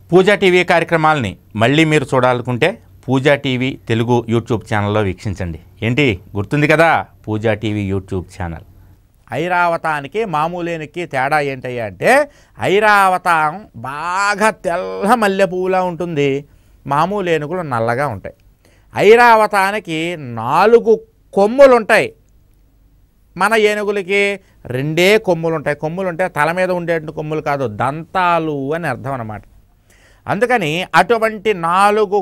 పూజా TV కార్యక్రమాలని మళ్ళీ మీరు చూడాలనుకుంటే పూజా టీవీ తెలుగు యూట్యూబ్ ఛానల్లో వీక్షించండి ఏంటి గుర్తుంది కదా పూజా టీవీ యూట్యూబ్ ఛానల్ ఐరావతానికి మామూలేనికి తేడా ఏంటయ్యా అంటే ఐరావతం బాగా తెల్ల మల్లె పువ్వులా ఉంటుంది మామూలు ఏనుగులు నల్లగా ఉంటాయి ఐరావతానికి నాలుగు కొమ్ములు ఉంటాయి మన ఏనుగులకి రెండే కొమ్ములు ఉంటాయి కొమ్ములు ఉంటే తల మీద ఉండేటువంటి కొమ్ములు కాదు దంతాలు అని అర్థం అన్నమాట అందుకని అటువంటి నాలుగు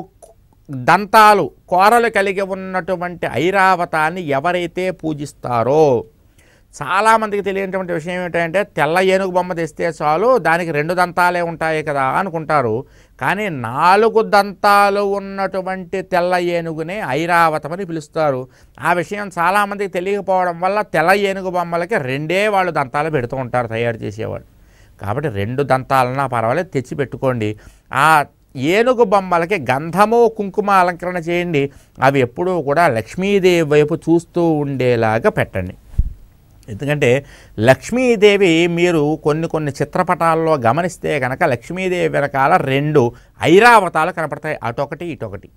దంతాలు కోరలు కలిగి ఉన్నటువంటి ఐరావతాన్ని ఎవరైతే పూజిస్తారో చాలామందికి తెలియనటువంటి విషయం ఏమిటంటే తెల్ల ఏనుగు బొమ్మ తెస్తే చాలు దానికి రెండు దంతాలే ఉంటాయి కదా అనుకుంటారు కానీ నాలుగు దంతాలు ఉన్నటువంటి తెల్ల ఏనుగునే ఐరావతం అని పిలుస్తారు ఆ విషయం చాలామందికి తెలియకపోవడం వల్ల తెల్ల ఏనుగు బొమ్మలకి రెండే వాళ్ళు దంతాలు పెడుతూ ఉంటారు తయారు చేసేవాళ్ళు కాబట్టి రెండు దంతాలన్నా పర్వాలేదు తెచ్చి పెట్టుకోండి ఆ ఏనుగు బొమ్మలకి గంధము కుంకుమ అలంకరణ చేయండి అవి ఎప్పుడూ కూడా లక్ష్మీదేవి వైపు చూస్తూ ఉండేలాగా పెట్టండి ఎందుకంటే లక్ష్మీదేవి మీరు కొన్ని కొన్ని చిత్రపటాల్లో గమనిస్తే కనుక లక్ష్మీదేవి వెనకాల రెండు ఐరావతాలు కనపడతాయి అటొకటి ఇటొకటి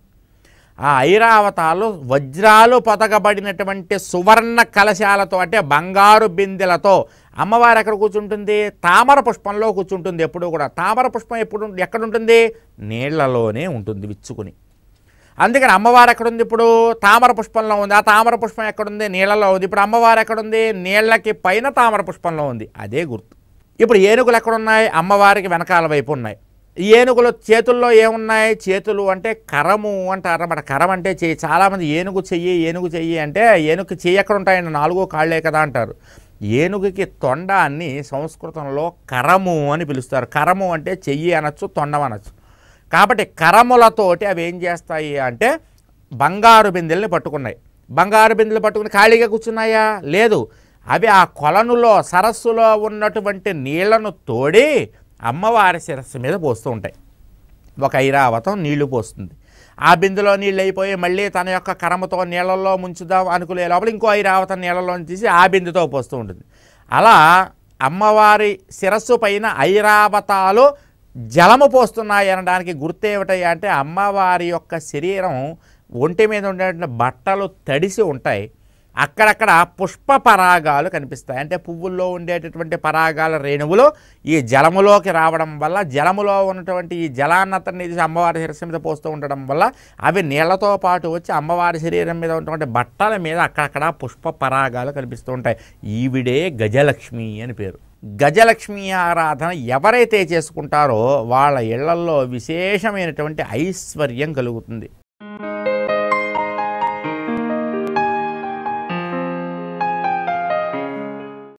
ఆ ఐరావతాలు వజ్రాలు పొదగబడినటువంటి సువర్ణ కలశాలతో అంటే బంగారు బిందెలతో అమ్మవారు ఎక్కడ కూర్చుంటుంది తామర పుష్పంలో కూర్చుంటుంది ఎప్పుడూ కూడా తామర పుష్పం ఎప్పుడు ఎక్కడ ఉంటుంది నీళ్లలోనే ఉంటుంది విచ్చుకుని అందుకని అమ్మవారు ఎక్కడుంది ఇప్పుడు తామర పుష్పంలో ఉంది ఆ తామర పుష్పం ఎక్కడుంది నీళ్ళలో ఉంది ఇప్పుడు అమ్మవారు ఎక్కడుంది నీళ్ళకి పైన తామర పుష్పంలో ఉంది అదే గుర్తు ఇప్పుడు ఏనుగులు ఎక్కడున్నాయి అమ్మవారికి వెనకాల వైపు ఉన్నాయి ఈ ఏనుగుల చేతుల్లో ఏమున్నాయి చేతులు అంటే కరము అంటారు అన్నమాట కరం అంటే చెయ్యి చాలామంది ఏనుగు చెయ్యి ఏనుగు చెయ్యి అంటే ఏనుగు చెయ్యి ఎక్కడ ఉంటాయండి నాలుగో కాళ్ళే కదా అంటారు ఏనుగుకి తొండ అని సంస్కృతంలో కరము అని పిలుస్తారు కరము అంటే చెయ్యి అనొచ్చు తొండం అనొచ్చు కాబట్టి కరములతోటి అవి ఏం చేస్తాయి అంటే బంగారు బిందెల్ని పట్టుకున్నాయి బంగారు బిందెలు పట్టుకుని ఖాళీగా కూర్చున్నాయా లేదు అవి ఆ కొలనులో సరస్సులో ఉన్నటువంటి నీళ్లను తోడి అమ్మవారి శిరస్సు మీద పోస్తూ ఉంటాయి ఒక ఐరావతం నీళ్లు పోస్తుంది ఆ బిందులో నీళ్ళు అయిపోయి మళ్ళీ తన యొక్క కరమతో నీళ్ళల్లో ముంచుదాం అనుకునే లోపల ఇంకో ఐరావతం నీళ్ళలో తీసి ఆ బిందుతో పోస్తూ ఉంటుంది అలా అమ్మవారి శిరస్సు పైన ఐరావతాలు జలము పోస్తున్నాయి అనడానికి గుర్తు ఏమిటయ్యా అంటే అమ్మవారి యొక్క శరీరం ఒంటి మీద ఉండేటువంటి బట్టలు తడిసి ఉంటాయి అక్కడక్కడ పుష్ప పరాగాలు కనిపిస్తాయి అంటే పువ్వుల్లో ఉండేటటువంటి పరాగాల రేణువులు ఈ జలములోకి రావడం వల్ల జలములో ఉన్నటువంటి ఈ జలాన్నతని తీసి అమ్మవారి శిరస్సు మీద పోస్తూ ఉండడం వల్ల అవి నీళ్లతో పాటు వచ్చి అమ్మవారి శరీరం మీద ఉన్నటువంటి బట్టల మీద అక్కడక్కడ పుష్ప పరాగాలు కనిపిస్తూ ఉంటాయి ఈవిడే గజలక్ష్మి అని పేరు గజలక్ష్మి ఆరాధన ఎవరైతే చేసుకుంటారో వాళ్ళ ఇళ్లల్లో విశేషమైనటువంటి ఐశ్వర్యం కలుగుతుంది